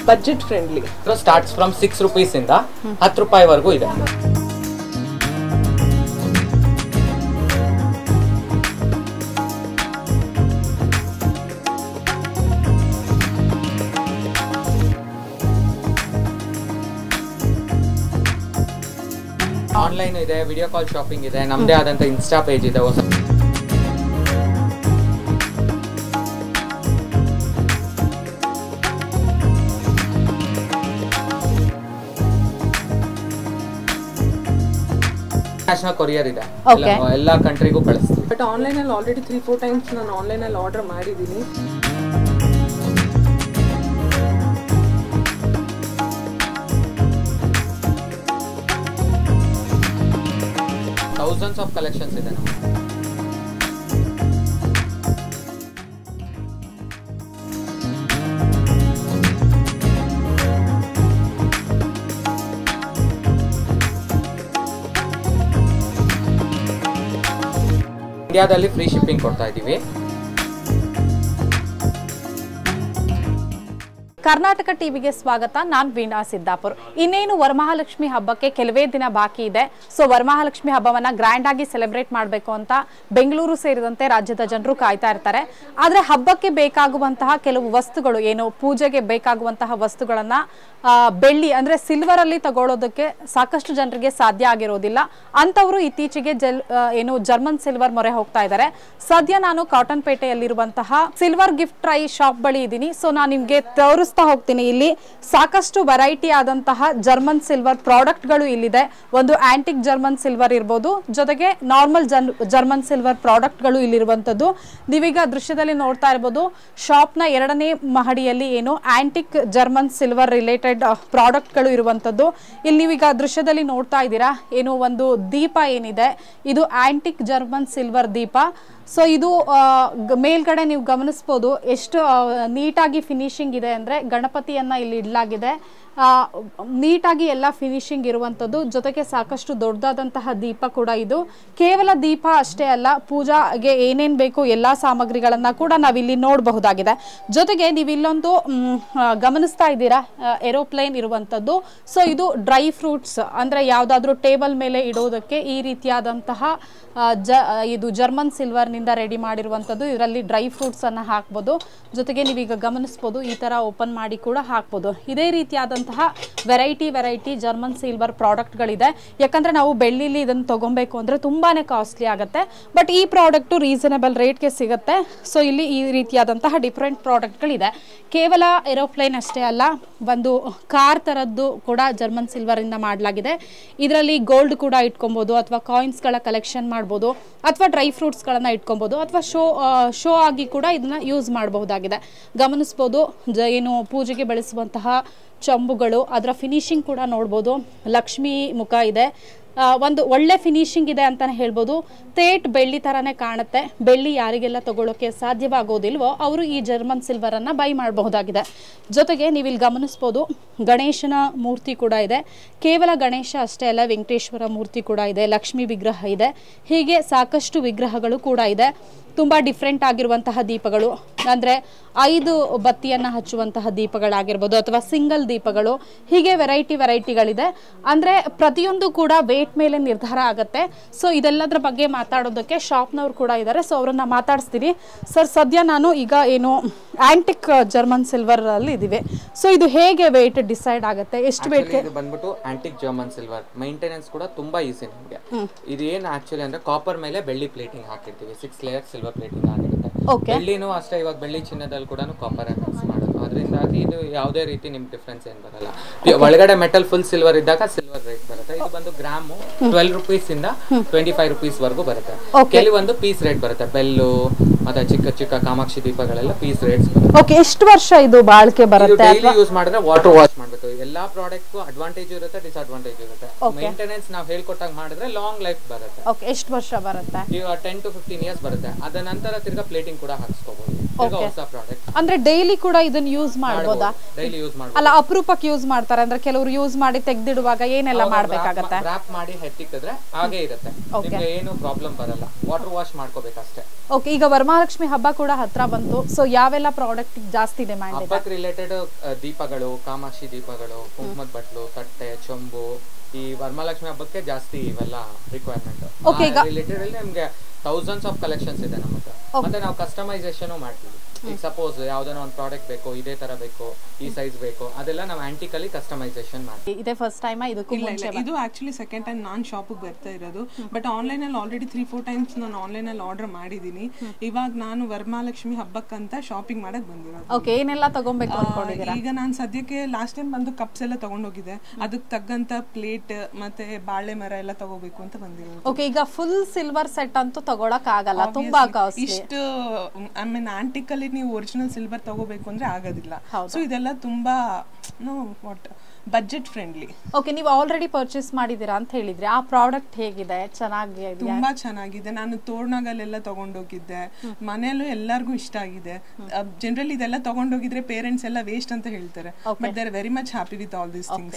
Budget friendly starts from six rupees ಇಂದ ಹತ್ತು ರೂಪಾಯಿವರೆಗೂ ಇದೆ ಆನ್ಲೈನ್ ಇದೆ ವಿಡಿಯೋ ಕಾಲ್ ಶಾಪಿಂಗ್ ಇದೆ ನಮ್ದೇ ಆದಂತ ಇನ್ಸ್ಟಾ ಪೇಜ್ ಇದೆ ಹೊಸ ನ್ಯಾಷನಲ್ ಕೊರಿಯರ್ ಇದೆ Okay. ಎಲ್ಲ- ಎಲ್ಲ ಕಂಟ್ರಿಗೂ ಕಳಿಸ್ತೀವಿ ಬಟ್ ಆನ್ಲೈನಲ್ಲಿ ಆಲ್ರೆಡಿ ತ್ರೀ ಫೋರ್ ಟೈಮ್ಸ್ ನಾನು ಆನ್ಲೈನಲ್ಲಿ ಆರ್ಡರ್ ಮಾಡಿದ್ದೀನಿ ಥೌಸಂಡ್ಸ್ ಆಫ್ ಕಲೆಕ್ಷನ್ಸ್ ಇದೆ ನಮ್ಗೆ ಇಂಡಿಯಾದಲ್ಲಿ ಫ್ರೀ ಶಿಪ್ಪಿಂಗ್ ಕೊಡ್ತಾ ಇದ್ದೀವಿ ಕರ್ನಾಟಕ ಟಿವಿಗೆ ಸ್ವಾಗತ ನಾನು ವೀಣಾ ಸಿದ್ದಾಪುರ್ ಇನ್ನೇನು ವರಮಹಾಲಕ್ಷ್ಮಿ ಹಬ್ಬಕ್ಕೆ ಕೆಲವೇ ದಿನ ಬಾಕಿ ಇದೆ ಸೊ ವರಮಹಾಲಕ್ಷ್ಮಿ ಹಬ್ಬವನ್ನ ಗ್ರ್ಯಾಂಡ್ ಆಗಿ ಸೆಲೆಬ್ರೇಟ್ ಮಾಡಬೇಕು ಅಂತ ಬೆಂಗಳೂರು ಸೇರಿದಂತೆ ರಾಜ್ಯದ ಜನರು ಕಾಯ್ತಾ ಇರ್ತಾರೆ ಆದ್ರೆ ಹಬ್ಬಕ್ಕೆ ಬೇಕಾಗುವಂತಹ ಕೆಲವು ವಸ್ತುಗಳು ಏನು ಪೂಜೆಗೆ ಬೇಕಾಗುವಂತಹ ವಸ್ತುಗಳನ್ನ ಆ, ಬೆಳ್ಳಿ ಅಂದ್ರೆ ಸಿಲ್ವರ್ ಅಲ್ಲಿ ತಗೊಳ್ಳೋದಕ್ಕೆ ಸಾಕಷ್ಟು ಜನರಿಗೆ ಸಾಧ್ಯ ಆಗಿರೋದಿಲ್ಲ ಅಂತವರು ಇತ್ತೀಚೆಗೆ ಜಲ್ ಆ, ಏನು ಜರ್ಮನ್ ಸಿಲ್ವರ್ ಮೊರೆ ಹೋಗ್ತಾ ಇದ್ದಾರೆ ಸದ್ಯ ನಾನು ಕಾಟನ್ ಪೇಟೆಯಲ್ಲಿರುವಂತಹ ಸಿಲ್ವರ್ ಗಿಫ್ಟ್ ಟ್ರೈ ಶಾಪ್ ಬಳಿ ಇದ್ದೀನಿ ಸೊ ನಾನು ನಿಮ್ಗೆ ತೋರಿಸ್ತಾ ಹೋಗ್ತೀನಿ ಇಲ್ಲಿ ಸಾಕಷ್ಟು ವೆರೈಟಿ ಆದಂತಹ ಜರ್ಮನ್ ಸಿಲ್ವರ್ ಪ್ರಾಡಕ್ಟ್ಗಳು ಇಲ್ಲಿದೆ ಒಂದು ಆಂಟಿಕ್ ಜರ್ಮನ್ ಸಿಲ್ವರ್ ಇರ್ಬೋದು ಜೊತೆಗೆ ನಾರ್ಮಲ್ ಜನ್ ಜರ್ಮನ್ ಸಿಲ್ವರ್ ಪ್ರಾಡಕ್ಟ್ಗಳು ಇಲ್ಲಿರುವಂಥದ್ದು ನೀವೀಗ ದೃಶ್ಯದಲ್ಲಿ ನೋಡ್ತಾ ಇರ್ಬೋದು ಶಾಪ್ನ ಎರಡನೇ ಮಹಡಿಯಲ್ಲಿ ಏನು ಆಂಟಿಕ್ ಜರ್ಮನ್ ಸಿಲ್ವರ್ ರಿಲೇಟೆಡ್ ಪ್ರಾಡಕ್ಟ್ಗಳು ಇರುವಂಥದ್ದು ಇಲ್ಲಿ ನೀವೀಗ ದೃಶ್ಯದಲ್ಲಿ ನೋಡ್ತಾ ಇದ್ದೀರಾ ಏನು ಒಂದು ದೀಪ ಏನಿದೆ ಇದು ಆಂಟಿಕ್ ಜರ್ಮನ್ ಸಿಲ್ವರ್ ದೀಪ ಸೊ ಇದು ಆ, ಗ- ಮೇಲ್ಗಡೆ ನೀವು ಗಮನಿಸ್ಬೋದು ಎಷ್ಟು ಆ, ನೀಟಾಗಿ ಫಿನಿಶಿಂಗ್ ಇದೆ ಅಂದರೆ ಗಣಪತಿಯನ್ನು ಇಲ್ಲಿ ಇಡಲಾಗಿದೆ ಆ, ನೀಟಾಗಿ ಎಲ್ಲ ಫಿನಿಶಿಂಗ್ ಇರುವಂಥದ್ದು ಜೊತೆಗೆ ಸಾಕಷ್ಟು ದೊಡ್ಡದಾದಂತಹ ದೀಪ ಕೂಡ ಇದು ಕೇವಲ ದೀಪ ಅಷ್ಟೇ ಅಲ್ಲ ಪೂಜಾಗೆ ಏನೇನು ಬೇಕು ಎಲ್ಲ ಸಾಮಗ್ರಿಗಳನ್ನು ಕೂಡ ನಾವಿಲ್ಲಿ ನೋಡಬಹುದಾಗಿದೆ ಜೊತೆಗೆ ನೀವು ಇಲ್ಲೊಂದು ಮ್, ಆ, ಗಮನಿಸ್ತಾ ಇದ್ದೀರಾ ಏರೋಪ್ಲೇನ್ ಇರುವಂಥದ್ದು ಸೊ ಇದು ಡ್ರೈ ಫ್ರೂಟ್ಸ್ ಅಂದರೆ ಯಾವುದಾದ್ರೂ ಟೇಬಲ್ ಮೇಲೆ ಇಡೋದಕ್ಕೆ ಈ ರೀತಿಯಾದಂತಹ ಆ, ಜ ಆ, ಇದು ಜರ್ಮನ್ ಸಿಲ್ವರ್ನಿಂದ ರೆಡಿ ಮಾಡಿರುವಂಥದ್ದು ಇದರಲ್ಲಿ ಡ್ರೈ ಫ್ರೂಟ್ಸನ್ನು ಹಾಕ್ಬೋದು ಜೊತೆಗೆ ನೀವೀಗ ಗಮನಿಸ್ಬೋದು ಈ ಥರ ಓಪನ್ ಮಾಡಿ ಕೂಡ ಹಾಕ್ಬೋದು ಇದೇ ರೀತಿಯಾದಂತಹ ವೆರೈಟಿ ವೆರೈಟಿ ಜರ್ಮನ್ ಸಿಲ್ವರ್ ಪ್ರಾಡಕ್ಟ್ಗಳಿದೆ ಯಾಕಂದರೆ ನಾವು ಬೆಳ್ಳಿಲಿ ಇದನ್ನು ತೊಗೊಬೇಕು ಅಂದರೆ ತುಂಬಾ ಕಾಸ್ಟ್ಲಿ ಆಗುತ್ತೆ ಬಟ್ ಈ ಪ್ರಾಡಕ್ಟು ರೀಸನಬಲ್ ರೇಟ್ಗೆ ಸಿಗುತ್ತೆ ಸೊ ಇಲ್ಲಿ ಈ ರೀತಿಯಾದಂತಹ ಡಿಫ್ರೆಂಟ್ ಪ್ರಾಡಕ್ಟ್ಗಳಿದೆ ಕೇವಲ ಏರೋಪ್ಲೇನ್ ಅಷ್ಟೇ ಅಲ್ಲ ಒಂದು ಕಾರ್ ಥರದ್ದು ಕೂಡ ಜರ್ಮನ್ ಸಿಲ್ವರಿಂದ ಮಾಡಲಾಗಿದೆ ಇದರಲ್ಲಿ ಗೋಲ್ಡ್ ಕೂಡ ಇಟ್ಕೊಬೋದು ಅಥವಾ ಕಾಯಿನ್ಸ್ಗಳ ಕಲೆಕ್ಷನ್ ಮಾಡ್ಬೋದು ಅಥವಾ ಡ್ರೈ ಫ್ರೂಟ್ಸ್ಗಳನ್ನು ಇಟ್ಕೊಬೋದು ಅಥವಾ ಶೋ ಶೋ ಆಗಿ ಕೂಡ ಇದನ್ನ ಯೂಸ್ ಮಾಡಬಹುದಾಗಿದೆ ಗಮನಿಸ್ಬೋದು ಜ ಏನು ಪೂಜೆಗೆ ಬಳಸುವಂತಹ ಚಂಬುಗಳು ಅದರ ಫಿನಿಶಿಂಗ್ ಕೂಡ ನೋಡ್ಬೋದು ಲಕ್ಷ್ಮೀ ಮುಖ ಇದೆ ಆ, ಒಂದು ಒಳ್ಳೆ ಫಿನಿಶಿಂಗ್ ಇದೆ ಅಂತಲೇ ಹೇಳ್ಬೋದು ತೇಟ್ ಬೆಳ್ಳಿ ಥರನೇ ಕಾಣುತ್ತೆ ಬೆಳ್ಳಿ ಯಾರಿಗೆಲ್ಲ ತಗೊಳ್ಳೋಕೆ ಸಾಧ್ಯವಾಗೋದಿಲ್ವೋ ಅವರು ಈ ಜರ್ಮನ್ ಸಿಲ್ವರನ್ನು ಬೈ ಮಾಡಬಹುದಾಗಿದೆ ಜೊತೆಗೆ ನೀವು ಇಲ್ಲಿ ಗಮನಿಸ್ಬೋದು ಗಣೇಶನ ಮೂರ್ತಿ ಕೂಡ ಇದೆ ಕೇವಲ ಗಣೇಶ ಅಷ್ಟೇ ಅಲ್ಲ ವೆಂಕಟೇಶ್ವರ ಮೂರ್ತಿ ಕೂಡ ಇದೆ ಲಕ್ಷ್ಮೀ ವಿಗ್ರಹ ಇದೆ ಹೀಗೆ ಸಾಕಷ್ಟು ವಿಗ್ರಹಗಳು ಕೂಡ ಇದೆ ತುಂಬ ಡಿಫ್ರೆಂಟ್ ಆಗಿರುವಂತಹ ದೀಪಗಳು ಅಂದರೆ ಐದು ಬತ್ತಿಯನ್ನು ಹಚ್ಚುವಂತಹ ದೀಪಗಳಾಗಿರ್ಬೋದು ಅಥವಾ ಸಿಂಗಲ್ ದೀಪಗಳು ಹೀಗೆ ವೆರೈಟಿ ವೆರೈಟಿಗಳಿದೆ ಅಂದರೆ ಪ್ರತಿಯೊಂದು ಕೂಡ ವೇಟ್ ಮೇಲೆ ನಿರ್ಧಾರ ಆಗುತ್ತೆ ಸೊ ಇದೆಲ್ಲದರ ಬಗ್ಗೆ ಮಾತಾಡೋದಕ್ಕೆ ಶಾಪ್ನವ್ರು ಕೂಡ ಇದ್ದಾರೆ ಸೊ ಅವರನ್ನ ಮಾತಾಡಿಸ್ತೀನಿ ಸರ್ ಸದ್ಯ ನಾನು ಈಗ ಏನು ಆಂಟಿಕ್ ಜರ್ಮನ್ ಸಿಲ್ವರ್ ಅಲ್ಲಿ ಇದ್ದೀವಿ ಸೊ ಇದು ಹೇಗೆ ವೇಟ್ ಡಿಸೈಡ್ ಆಗುತ್ತೆ ಎಷ್ಟು ವೇಟ್ Actually ಇದು ಬಂದ್ಬಿಟ್ಟು ಆಂಟಿಕ್ ಜರ್ಮನ್ ಸಿಲ್ವರ್ ಮೈಂಟೆನೆನ್ಸ್ ಕೂಡ ತುಂಬಾ ಈಸಿ ನಮಗೆ ಇದು ಏನು ಆಕ್ಚುಲಿ ಅಂದ್ರೆ ಕಾಪರ್ ಮೇಲೆ ಬೆಳ್ಳಿ ಪ್ಲೇಟಿಂಗ್ ಹಾಕಿರ್ತೀವಿ ಸಿಕ್ಸ್ ಲೇಯರ್ ಸಿಲ್ವರ್ ಪ್ಲೇಟಿಂಗ್ ಆಗಿರುತ್ತೆ Okay. ಬೆಳ್ಳಿನೂ ಅಷ್ಟೇ ಇವಾಗ ಬೆಳ್ಳಿ ಚಿನ್ನದಲ್ಲಿ ಕೂಡ ಕಾಪರ್ ಮಿಕ್ಸ್ ಮಾಡೋದು ಅದರಿಂದಾಗಿ ಇದು ಯಾವುದೇ ರೀತಿ ನಿಮ್ಗೆ ಡಿಫ್ರೆನ್ಸ್ ಏನ್ ಬರಲ್ಲ ಈ ಒಳಗಡೆ ಮೆಟಲ್ ಫುಲ್ ಸಿಲ್ವರ್ ಇದ್ದಾಗ ಸಿಲ್ವರ್ ರೇಟ್ ಬರುತ್ತೆ ಇದು ಬಂದು ಗ್ರಾಮು ಟ್ವೆಲ್ ರುಪೀಸ್ ಇಂದ ಟ್ವೆಂಟಿ ಫೈವ್ ರುಪೀಸ್ ವರೆಗೂ ಬರುತ್ತೆ ಕೆಲವೊಂದು ಪೀಸ್ ರೇಟ್ ಬರುತ್ತೆ ಬೆಲ್ಲು ಮತ್ತೆ ಚಿಕ್ಕ ಚಿಕ್ಕ ಕಾಮಾಕ್ಷಿ ದೀಪಗಳೆಲ್ಲ ಪೀಸ್ ರೇಟ್ಸ್ ಬರುತ್ತೆ ಓಕೆ ಎಷ್ಟು ವರ್ಷ ಇದು ಬಾಳಿಕೆ ಇದು ಬರುತ್ತೆ ಡೈಲಿ ಯೂಸ್ ಮಾಡಿದ್ರೆ ವಾಟರ್ ವಾಶ್ ಮಾಡ್ಬೇಕು ಎಲ್ಲಾ ಪ್ರಾಡಕ್ಟ್ ಅಡ್ವಾಂಟೇಜ್ ಇರುತ್ತೆ ಡಿಸ್ಅಡ್ವಾಂಟೇಜ್ ಇರುತ್ತೆ ಮೇಂಟೆನೆನ್ಸ್ ನಾವು ಹೇಳ್ಕೊಟ್ಟಾಗ ಮಾಡಿದ್ರೆ ಲಾಂಗ್ ಲೈಫ್ ಬರುತ್ತೆ ಓಕೆ ಎಷ್ಟು ವರ್ಷ ಬರುತ್ತೆ ಈಗ ಟೆನ್ ಟು ಫಿಫ್ಟೀನ್ ಇಯರ್ಸ್ ಬರುತ್ತೆ ಅದ ನಂತರ ತಿರ್ಗಾ ಪ್ಲೇಟಿಂಗ್ ಕೂಡ ಹಾಕ್ಸ್ಕೋಬಹುದು ಈಗ ಹೊಸ ಪ್ರಾಡಕ್ಟ್ ಅಂದ್ರೆ ಡೈಲಿ ಕೂಡ ಇದನ್ನ ಯೂಸ್ ಮಾಡ್ಬೋದಾ ಡೈಲಿ ಯೂಸ್ ಮಾಡ್ಬೋದು ಅಲ್ಲ ಅಪರೂಪಕ್ಕೆ ಯೂಸ್ ಮಾಡ್ತಾರೆ ಅಂದ್ರೆ ಕೆಲವರು ಯೂಸ್ ಮಾಡಿ ತೆಗ್ದಿಡುವಾಗ ಏನೆಲ್ಲ ಮಾಡ್ಬೇಕಾಗತ್ತೆ ರ್ಯಾಪ್ ಮಾಡಿ ಹೆತ್ತಿಕ್ಕಿದ್ರೆ ಹಾಗೆ ಇರುತ್ತೆ ನಿಮ್ಗೆ ಏನು ಪ್ರಾಬ್ಲಮ್ ಬರಲ್ಲ ವಾಟರ್ ವಾಶ್ ಮಾಡ್ಕೋಬೇಕಷ್ಟೇ ಓಕೆ ಈಗ ವರಮಹಾಲಕ್ಷ್ಮಿ ಹಬ್ಬ ಕೂಡ ಹತ್ರ ಬಂತು ಸೊ ಯಾವೆಲ್ಲ ಪ್ರಾಡಕ್ಟ್ ಜಾಸ್ತಿ ಡಿಮ್ಯಾಂಡ್ ಇದೆ ಹಬ್ಬಕ್ಕೆ ರಿಲೇಟೆಡ್ ದೀಪಗಳು ಕಾಮಾಕ್ಷಿ ದೀಪಗಳು ಕುಂಕುಮದ ಬಟ್ಲು ತಟ್ಟೆ ಚೊಂಬು ಈ ವರಮಹಾಲಕ್ಷ್ಮಿ ಹಬ್ಬಕ್ಕೆ ಜಾಸ್ತಿ ಇವೆಲ್ಲ ರಿಕ್ವೈರ್ಮೆಂಟ್ Okay, ಈಗ- ರಿಲೇಟೆಡ್ ಅಲ್ಲಿ ನಿಮ್ಗೆ ಥೌಸಂಡ್ಸ್ ಆಫ್ ಕಲೆಕ್ಷನ್ಸ್ ಇದೆ ನಮ್ಮ ಹತ್ರ ಮತ್ತೆ ನಾವು ಕಸ್ಟಮೈಸೇಷನ್ ಮಾಡ್ತೀವಿ ಈಗ ಸಪೋಸ್ ಯಾವ್ದಾನ ಒಂದು ಪ್ರಾಡಕ್ಟ್ ಬೇಕು ಇದೇ ತರ ಬೇಕು ಈ ಸೈಜ್ ಬೇಕು ಅದೆಲ್ಲ ನಾವು ಆಂಟಿಕಲಿ ಕಸ್ಟಮೈಸೇಷನ್ ಮಾಡ್ತೀವಿ ಇದೇ ಫಸ್ಟ್ ಟೈಮ್ ಇದಕ್ಕೂ ಇಲ್ಲ ಮುಂಚೆ ಇಲ್ಲ ಇದು ಆಕ್ಚುಲಿ ಸೆಕೆಂಡ್ ಟೈಮ್ ನಾನು ಶಾಪಿಗೆ ಬರ್ತಾ ಇರೋದು ಬಟ್ ಆನ್ಲೈನ್ ಅಲ್ಲಿ ಆಲ್ರೆಡಿ ತ್ರೀ ಫೋರ್ ಟೈಮ್ಸ್ ನಾನು ಆನ್ಲೈನ್ ಅಲ್ಲಿ ಆರ್ಡರ್ ಮಾಡಿದ್ದೀನಿ ಇವಾಗ ನಾನು ವರಮಹಾಲಕ್ಷ್ಮಿ ಹಬ್ಬಕ್ಕಂತ ಶಾಪಿಂಗ್ ಮಾಡಕ್ ಬಂದಿರೋದು ಓಕೆ ಏನೆಲ್ಲ ತಗೊಬೇಕು ಅನ್ಕೊಂಡಿದ್ದೀರಾ ಈಗ ನಾನು ಸದ್ಯಕ್ಕೆ ಲಾಸ್ಟ್ ಟೈಮ್ ಬಂದು ಕಪ್ಸ್ ಎಲ್ಲ ತಗೊಂಡೋಗಿದ್ದೆ ಅದಕ್ಕೆ ತಕ್ಕಂತ ಪ್ಲೇಟ್ ಮತ್ತೆ ಬಾಳೆ ಮರ ಎಲ್ಲ ತಗೋಬೇಕು ಅಂತ ಬಂದಿರೋದು ಓಕೆ ಈಗ ಫುಲ್ ಸಿಲ್ವರ್ ಸೆಟ್ ಅಂತೂ ತಗೊಳಕ್ ಆಗಲ್ಲ ತುಂಬಾ ಕಾಸ್ಟ್ಲಿ ಇಷ್ಟು ಐ ಮೀನ್ ಆಂಟಿಕಲ್ಲಿ ನೀವು ಒರಿಜಿನಲ್ ಸಿಲ್ವರ್ ತಗೋಬೇಕು ಅಂದ್ರೆ ಆಗೋದಿಲ್ಲ ಸೊ ಇದೆಲ್ಲ ತುಂಬಾ no what budget friendly okay ನೀವು ಆಲ್ರೆಡಿ ಪರ್ಚೇಸ್ ಮಾಡಿದೀರಾ ಅಂತ ಹೇಳಿದ್ರಿ ಆ ಪ್ರಾಡಕ್ಟ್ ಹೇಗಿದೆ ಚೆನ್ನಾಗಿ ತುಂಬಾ ಚೆನ್ನಾಗಿದೆ ನಾನು ತೋರಣಗಲ್ಲೆಲ್ಲ ತಗೊಂಡೋಗಿದ್ದೆ ಮನೆಯಲ್ಲೂ ಎಲ್ಲರಿಗೂ ಇಷ್ಟ ಆಗಿದೆ ಜನರಲಿ ಇದೆಲ್ಲ ತಗೊಂಡೋಗಿದ್ರೆ ಪೇರೆಂಟ್ಸ್ ಎಲ್ಲ ವೇಸ್ಟ್ ಅಂತ ಹೇಳ್ತಾರೆ but they are very much happy with all these things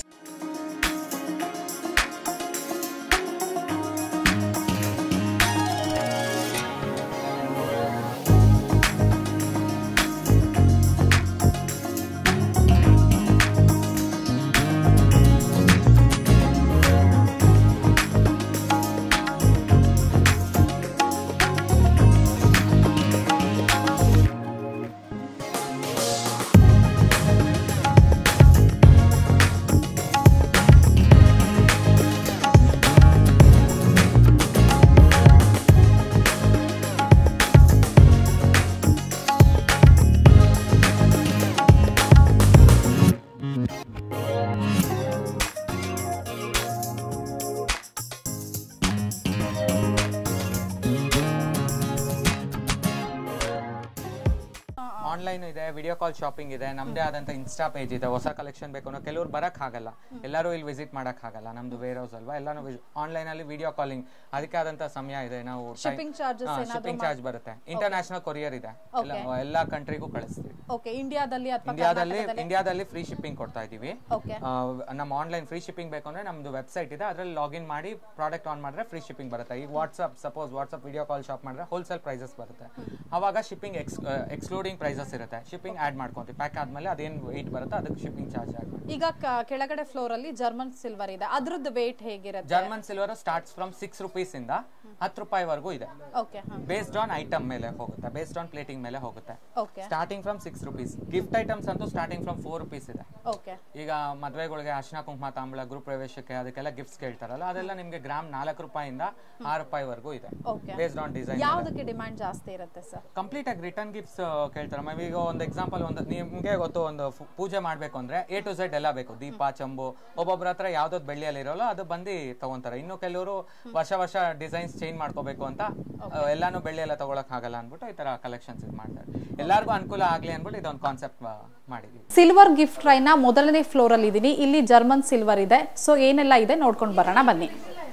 online ಇದೆ ವಿಡಿಯೋ ಕಾಲ್ ಶಾಪಿಂಗ್ ಇದೆ ನಮ್ದೇ ಆದಂತ ಇನ್ಸ್ಟಾ ಪೇಜ್ ಇದೆ ಹೊಸ ಕಲೆಕ್ಷನ್ ಬೇಕು ಅನ್ನೋ ಕೆಲವ್ರು ಬರಕ್ ಆಗಲ್ಲ ಎಲ್ಲರೂ ಇಲ್ಲಿ ವಿಸಿಟ್ ಮಾಡಕ್ ಆಗಲ್ಲ ನಮ್ದು ವೇರ್ ಹೌಸ್ ಅಲ್ವಾ ಎಲ್ಲಾನು ಆನ್ಲೈನ್ ಅಲ್ಲಿ ವಿಡಿಯೋ ಕಾಲಿಂಗ್ ಅದಕ್ಕೆ ಆದಂತ ಸಮಯ ಇದೆ ನಾವು Shipping charges ಶಿಪ್ಪಿಂಗ್ ಚಾರ್ಜ್ ಬರುತ್ತೆ ಇಂಟರ್ನ್ಯಾಷನಲ್ ಕೊರಿಯರ್ ಇದೆ ಎಲ್ಲ- ಎಲ್ಲಾ ಕಂಟ್ರಿಗೂ ಕಳಿಸ್ತೀವಿ ಓಕೆ ಇಂಡಿಯಾದಲ್ಲಿ ಅಥವಾ ಇಂಡಿಯಾದಲ್ಲಿ ಇಂಡಿಯಾದಲ್ಲಿ ಫ್ರೀ ಶಿಪ್ಪಿಂಗ್ ಕೊಡ್ತಾ ಇದೀವಿ ಓಕೆ ಆ, ನಮ್ಮ ಆನ್ಲೈನ್ ಫ್ರೀ ಶಿಪ್ಪಿಂಗ್ ಬೇಕು ಅಂದ್ರೆ ನಮ್ದು ವೆಬ್ಸೈಟ್ ಇದೆ ಅದ್ರಲ್ಲಿ ಲಾಗಿನ್ ಮಾಡಿ ಪ್ರಾಡಕ್ಟ್ ಆನ್ ಮಾಡಿದ್ರೆ ಫ್ರೀ ಶಿಪ್ಪಿಂಗ್ ಬರುತ್ತೆ ಈಗ WhatsApp suppose WhatsApp video call shop ಮಾಡಿದ್ರೆ ಹೋಲ್ಸೇಲ್ ಪ್ರೈಸಸ್ ಬರುತ್ತೆ ಅವಾಗ ಶಿಪ್ಪಿಂಗ್ ಎಕ್ಸ್ ಎಕ್ಸ್ಕ್ಲೂಡಿಂಗ್ ಪ್ರೈಸಸ್ ಇರುತ್ತೆ ಶಿಪ್ಪಿಂಗ್ ಆಡ್ ಮಾಡ್ಕೊಂತೀವಿ ಪ್ಯಾಕ್ ಆದ್ಮೇಲೆ ಅದೇನು ವೆಯ್ಟ್ ಬರುತ್ತೆ ಅದಕ್ಕೆ ಶಿಪ್ಪಿಂಗ್ ಚಾರ್ಜ್ ಆಡ್ ಮಾಡಿ ಈಗ ಕ- ಕೆಳಗಡೆ ಫ್ಲೋರ್ ಅಲ್ಲಿ ಜರ್ಮನ್ ಸಿಲ್ವರ್ ಇದೆ ಅದ್ರದ್ದು ವೇಟ್ ಹೇಗಿರುತ್ತೆ German silver starts from six rupees ಇಂದ ಹತ್ತು ರೂಪಾಯಿವರೆಗೂ ಇದೆ ಓಕೆ ಬೇಸ್ಡ್ ಆನ್ ಐಟಮ್ ಮೇಲೆ ಹೋಗುತ್ತೆ ಬೇಸ್ಡ್ ಆನ್ ಪ್ಲೇಟಿಂಗ್ ಮೇಲೆ ಹೋಗುತ್ತೆ okay starting from six rupees gift items ಅಂತೂ ಸ್ಟಾರ್ಟಿಂಗ್ ಫ್ರಮ್ ಫೋರ್ ರುಪೀಸ್ ಇದೆ ಓಕೆ ಈಗ ಮದ್ವೆಗಳಿಗೆ ಅರ್ಶಿನ ಕುಂಕುಮ ತಾಂಬಳ ಗ್ರೂಪ್ ಪ್ರವೇಶಕ್ಕೆ ಅದಕ್ಕೆಲ್ಲ ಗಿಫ್ಟ್ಸ್ ಕೇಳ್ತಾರಲ್ಲ ಅದೆಲ್ಲ ನಿಮ್ಗೆ ಗ್ರಾಮ್ ನಾಲ್ಕು ರೂಪಾಯಿಂದ ಆರು ರೂಪಾಯಿವರೆಗೂ ಇದೆ ಓಕೆ ಬೇಸ್ಡ್ ಆನ್ ಡಿಸೈನ್ ಯಾವ್ದಕ್ಕೆ ಡಿಮ್ಯಾಂಡ್ ಜಾಸ್ತಿ ಇರುತ್ತೆ ಸರ್ ಕಂಪ್ಲೀಟ್ ಆಗಿ ರಿಟರ್ನ್ ಗಿಫ್ಟ್ಸ್ ಕೇಳ್ತಾರೆ ಮ್ಯಾಮ್ ಈಗ ಒಂದು ಎಕ್ಸಾಂಪಲ್ ಒಂದು ನಿಮ್ಗೆ ಗೊತ್ತು ಒಂದು ಫು- ಪೂಜೆ ಮಾಡ್ಬೇಕು ಅಂದ್ರೆ ಎ ಟು ಝೆಡ್ ಎಲ್ಲ ಬೇಕು ದೀಪ ಚಂಬು ಒಬ್ಬೊಬ್ರ ಹತ್ರ ಯಾವ್ದಾವ್ದು ಬೆಳ್ಳಿಯಲ್ಲಿ ಇರೋಲ್ಲ ಅದು ಬಂದು ತಗೊಂತಾರೆ ಇನ್ನು ಕೆಲವರು ವರ್ಷ ವರ್ಷ ಡಿಸೈನ್ಸ್ ಚೇಂಜ್ ಮಾಡ್ಕೋಬೇಕು ಅಂತ ಆ, ಎಲ್ಲಾನು ಬೆಳ್ಳಿ ಎಲ್ಲ ತಗೊಳಕ್ ಆಗಲ್ಲ ಅನ್ಬಿಟ್ಟು ಈ ತರ ಕಲೆಕ್ಷನ್ಸ್ ಇದು ಮಾಡ್ತಾರೆ ಎಲ್ಲಾರ್ಗೂ ಅನುಕೂಲ ಆಗ್ಲಿ ಅನ್ಬಿಟ್ಟು ಇದೊಂದು ಕಾನ್ಸೆಪ್ಟ್ ಮಾಡಿದೀವಿ ಸಿಲ್ವರ್ ಗಿಫ್ಟ್ ಟ್ರೈನ ಮೊದಲನೇ ಫ್ಲೋರ್ ಅಲ್ಲಿ ಇದೀನಿ ಇಲ್ಲಿ ಜರ್ಮನ್ ಸಿಲ್ವರ್ ಇದೆ ಸೊ ಏನೆಲ್ಲ ಇದೆ ನೋಡ್ಕೊಂಡು ಬರೋಣ ಬನ್ನಿ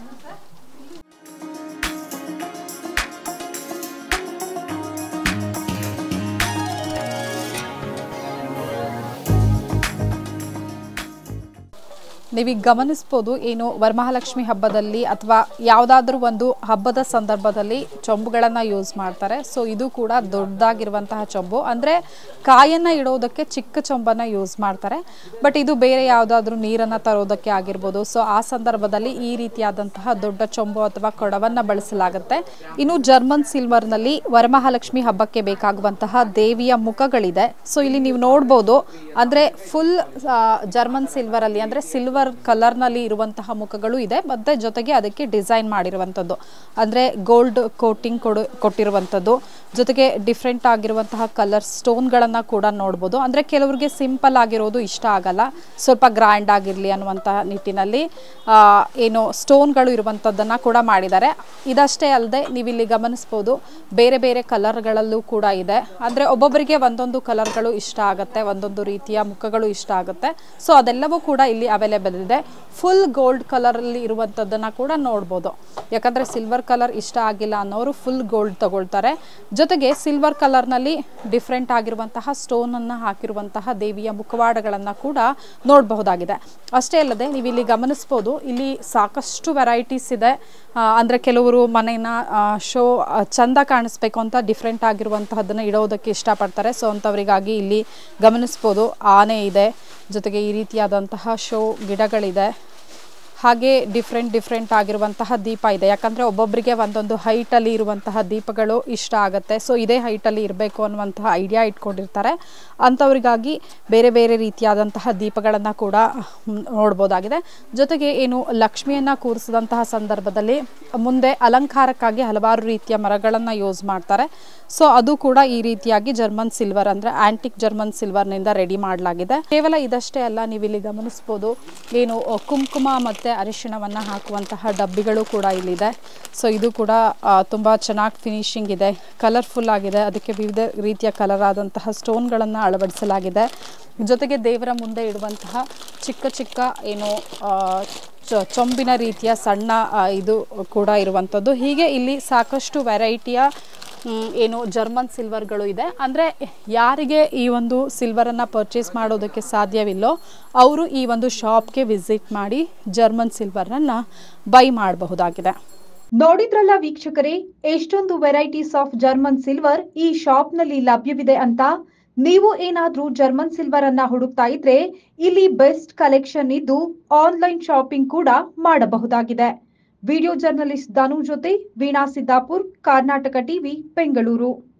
ನೀವೀಗ ಗಮನಿಸ್ಬೋದು ಏನು ವರಮಹಾಲಕ್ಷ್ಮಿ ಹಬ್ಬದಲ್ಲಿ ಅಥವಾ ಯಾವುದಾದ್ರೂ ಒಂದು ಹಬ್ಬದ ಸಂದರ್ಭದಲ್ಲಿ ಚೊಂಬುಗಳನ್ನು ಯೂಸ್ ಮಾಡ್ತಾರೆ ಸೊ ಇದು ಕೂಡ ದೊಡ್ಡದಾಗಿರುವಂತಹ ಚೊಂಬು ಅಂದರೆ ಕಾಯನ್ನು ಇಡೋದಕ್ಕೆ ಚಿಕ್ಕ ಚೊಂಬನ್ನು ಯೂಸ್ ಮಾಡ್ತಾರೆ ಬಟ್ ಇದು ಬೇರೆ ಯಾವುದಾದ್ರೂ ನೀರನ್ನು ತರೋದಕ್ಕೆ ಆಗಿರ್ಬೋದು ಸೊ ಆ ಸಂದರ್ಭದಲ್ಲಿ ಈ ರೀತಿಯಾದಂತಹ ದೊಡ್ಡ ಚೊಂಬು ಅಥವಾ ಕೊಡವನ್ನು ಬಳಸಲಾಗುತ್ತೆ ಇನ್ನು ಜರ್ಮನ್ ಸಿಲ್ವರ್ನಲ್ಲಿ ವರಮಹಾಲಕ್ಷ್ಮಿ ಹಬ್ಬಕ್ಕೆ ಬೇಕಾಗುವಂತಹ ದೇವಿಯ ಮುಖಗಳಿದೆ ಸೊ ಇಲ್ಲಿ ನೀವು ನೋಡ್ಬೋದು ಅಂದರೆ ಫುಲ್ ಜರ್ಮನ್ ಸಿಲ್ವರ್ ಅಲ್ಲಿ ಅಂದರೆ ಸಿಲ್ವರ್ ಕಲರ್ನಲ್ಲಿ ಇರುವಂತಹ ಮುಖಗಳು ಇದೆ ಮತ್ತೆ ಜೊತೆಗೆ ಅದಕ್ಕೆ ಡಿಸೈನ್ ಮಾಡಿರುವಂಥದ್ದು ಅಂದರೆ ಗೋಲ್ಡ್ ಕೋಟಿಂಗ್ ಕೊಡು ಕೊಟ್ಟಿರುವಂಥದ್ದು ಜೊತೆಗೆ ಡಿಫ್ರೆಂಟ್ ಆಗಿರುವಂತಹ ಕಲರ್ ಸ್ಟೋನ್ಗಳನ್ನು ಕೂಡ ನೋಡ್ಬೋದು ಅಂದರೆ ಕೆಲವರಿಗೆ ಸಿಂಪಲ್ ಆಗಿರೋದು ಇಷ್ಟ ಆಗಲ್ಲ ಸ್ವಲ್ಪ ಗ್ರ್ಯಾಂಡ್ ಆಗಿರಲಿ ಅನ್ನುವಂತಹ ನಿಟ್ಟಿನಲ್ಲಿ ಆ, ಏನು ಸ್ಟೋನ್ಗಳು ಇರುವಂಥದ್ದನ್ನು ಕೂಡ ಮಾಡಿದ್ದಾರೆ ಇದಷ್ಟೇ ಅಲ್ಲದೆ ನೀವಿಲ್ಲಿ ಗಮನಿಸ್ಬೋದು ಬೇರೆ ಬೇರೆ ಕಲರ್ಗಳಲ್ಲೂ ಕೂಡ ಇದೆ ಅಂದರೆ ಒಬ್ಬೊಬ್ಬರಿಗೆ ಒಂದೊಂದು ಕಲರ್ಗಳು ಇಷ್ಟ ಆಗುತ್ತೆ ಒಂದೊಂದು ರೀತಿಯ ಮುಖಗಳು ಇಷ್ಟ ಆಗುತ್ತೆ ಸೊ ಅದೆಲ್ಲವೂ ಕೂಡ ಇಲ್ಲಿ ಅವೈಲೇಬಲ್ ಇದೆ ಫುಲ್ ಗೋಲ್ಡ್ ಕಲರಲ್ಲಿ ಇರುವಂಥದ್ದನ್ನು ಕೂಡ ನೋಡ್ಬೋದು ಯಾಕಂದರೆ ಸಿಲ್ವರ್ ಕಲರ್ ಇಷ್ಟ ಆಗಿಲ್ಲ ಅನ್ನೋರು ಫುಲ್ ಗೋಲ್ಡ್ ತಗೊಳ್ತಾರೆ ಜೊತೆಗೆ ಸಿಲ್ವರ್ ಕಲರ್ನಲ್ಲಿ ಡಿಫ್ರೆಂಟ್ ಆಗಿರುವಂತಹ ಸ್ಟೋನನ್ನು ಹಾಕಿರುವಂತಹ ದೇವಿಯ ಮುಖವಾಡಗಳನ್ನು ಕೂಡ ನೋಡಬಹುದಾಗಿದೆ ಅಷ್ಟೇ ಅಲ್ಲದೆ ನೀವು ಇಲ್ಲಿ ಗಮನಿಸ್ಬೋದು ಇಲ್ಲಿ ಸಾಕಷ್ಟು ವೆರೈಟೀಸ್ ಇದೆ ಆ, ಅಂದ್ರೆ ಕೆಲವರು ಮನೇನ ಶೋ ಚಂದ ಕಾಣಿಸ್ಬೇಕು ಅಂತ ಡಿಫ್ರೆಂಟ್ ಆಗಿರುವಂತಹದ್ದನ್ನು ಇಡೋದಕ್ಕೆ ಇಷ್ಟಪಡ್ತಾರೆ ಸೊ ಅಂಥವರಿಗಾಗಿ ಇಲ್ಲಿ ಗಮನಿಸ್ಬೋದು ಆನೆ ಇದೆ ಜೊತೆಗೆ ಈ ರೀತಿಯಾದಂತಹ ಶೋ ಗಿಡಗಳಿದೆ ಹಾಗೆ ಡಿಫ್ರೆಂಟ್ ಡಿಫ್ರೆಂಟ್ ಆಗಿರುವಂತಹ ದೀಪ ಇದೆ ಯಾಕಂದರೆ ಒಬ್ಬೊಬ್ಬರಿಗೆ ಒಂದೊಂದು ಹೈಟಲ್ಲಿ ಇರುವಂತಹ ದೀಪಗಳು ಇಷ್ಟ ಆಗುತ್ತೆ ಸೊ ಇದೇ ಹೈಟಲ್ಲಿ ಇರಬೇಕು ಅನ್ನುವಂತಹ ಐಡಿಯಾ ಇಟ್ಕೊಂಡಿರ್ತಾರೆ ಅಂಥವ್ರಿಗಾಗಿ ಬೇರೆ ಬೇರೆ ರೀತಿಯಾದಂತಹ ದೀಪಗಳನ್ನು ಕೂಡ ಹ್ಮ್, ನೋಡ್ಬೋದಾಗಿದೆ ಜೊತೆಗೆ ಏನು ಲಕ್ಷ್ಮಿಯನ್ನು ಕೂರಿಸಿದಂತಹ ಸಂದರ್ಭದಲ್ಲಿ ಮುಂದೆ ಅಲಂಕಾರಕ್ಕಾಗಿ ಹಲವಾರು ರೀತಿಯ ಮರಗಳನ್ನು ಯೂಸ್ ಮಾಡ್ತಾರೆ ಸೊ ಅದು ಕೂಡ ಈ ರೀತಿಯಾಗಿ ಜರ್ಮನ್ ಸಿಲ್ವರ್ ಅಂದರೆ ಆಂಟಿಕ್ ಜರ್ಮನ್ ಸಿಲ್ವರ್ನಿಂದ ರೆಡಿ ಮಾಡಲಾಗಿದೆ ಕೇವಲ ಇದಷ್ಟೇ ಅಲ್ಲ ನೀವು ಇಲ್ಲಿ ಗಮನಿಸ್ಬೋದು ಏನು ಅ, ಕುಂಕುಮ ಮತ್ತು ಅರಿಶಿಣವನ್ನು ಹಾಕುವಂತಹ ಡಬ್ಬಿಗಳು ಕೂಡ ಇಲ್ಲಿದೆ ಸೊ ಇದು ಕೂಡ ಆ, ತುಂಬ ಚೆನ್ನಾಗಿ ಫಿನಿಶಿಂಗ್ ಇದೆ ಕಲರ್ಫುಲ್ ಆಗಿದೆ ಅದಕ್ಕೆ ವಿವಿಧ ರೀತಿಯ ಕಲರ್ ಆದಂತಹ ಸ್ಟೋನ್ಗಳನ್ನು ಅಳವಡಿಸಲಾಗಿದೆ ಜೊತೆಗೆ ದೇವರ ಮುಂದೆ ಇಡುವಂತಹ ಚಿಕ್ಕ ಚಿಕ್ಕ ಏನು ಆ, ಚೊ- ಚೊಂಬಿನ ರೀತಿಯ ಸಣ್ಣ ಆ, ಇದು ಕೂಡ ಇರುವಂಥದ್ದು ಹೀಗೆ ಇಲ್ಲಿ ಸಾಕಷ್ಟು ವೆರೈಟಿಯ ಮ್, ಏನು ಜರ್ಮನ್ ಸಿಲ್ವರ್ಗಳು ಇದೆ ಅಂದರೆ ಯಾರಿಗೆ ಈ ಒಂದು ಸಿಲ್ವರನ್ನು ಪರ್ಚೇಸ್ ಮಾಡೋದಕ್ಕೆ ಸಾಧ್ಯವಿಲ್ಲೋ ಅವರು ಈ ಒಂದು ಶಾಪ್ಗೆ ವಿಸಿಟ್ ಮಾಡಿ ಜರ್ಮನ್ ಸಿಲ್ವರನ್ನು ಬೈ ಮಾಡಬಹುದಾಗಿದೆ ನೋಡಿದ್ರಲ್ಲ ವೀಕ್ಷಕರೇ ಎಷ್ಟೊಂದು ವೆರೈಟೀಸ್ ಆಫ್ ಜರ್ಮನ್ ಸಿಲ್ವರ್ ಈ ಶಾಪ್ ನಲ್ಲಿ ಲಭ್ಯವಿದೆ ಅಂತ ನೀವು ಏನಾದ್ರೂ ಜರ್ಮನ್ ಸಿಲ್ವರ್ ಅನ್ನ ಹುಡುಕ್ತಾ ಇದ್ರೆ ಇಲ್ಲಿ ಬೆಸ್ಟ್ ಕಲೆಕ್ಷನ್ ಇದ್ದು ಆನ್ಲೈನ್ ಶಾಪಿಂಗ್ ಕೂಡ ಮಾಡಬಹುದಾಗಿದೆ ವಿಡಿಯೋ ಜರ್ನಲಿಸ್ಟ್ ಧನು ಜೊತೆ ವೀಣಾ ಸಿದ್ದಾಪುರ್ ಕರ್ನಾಟಕ ಟಿವಿ ಬೆಂಗಳೂರು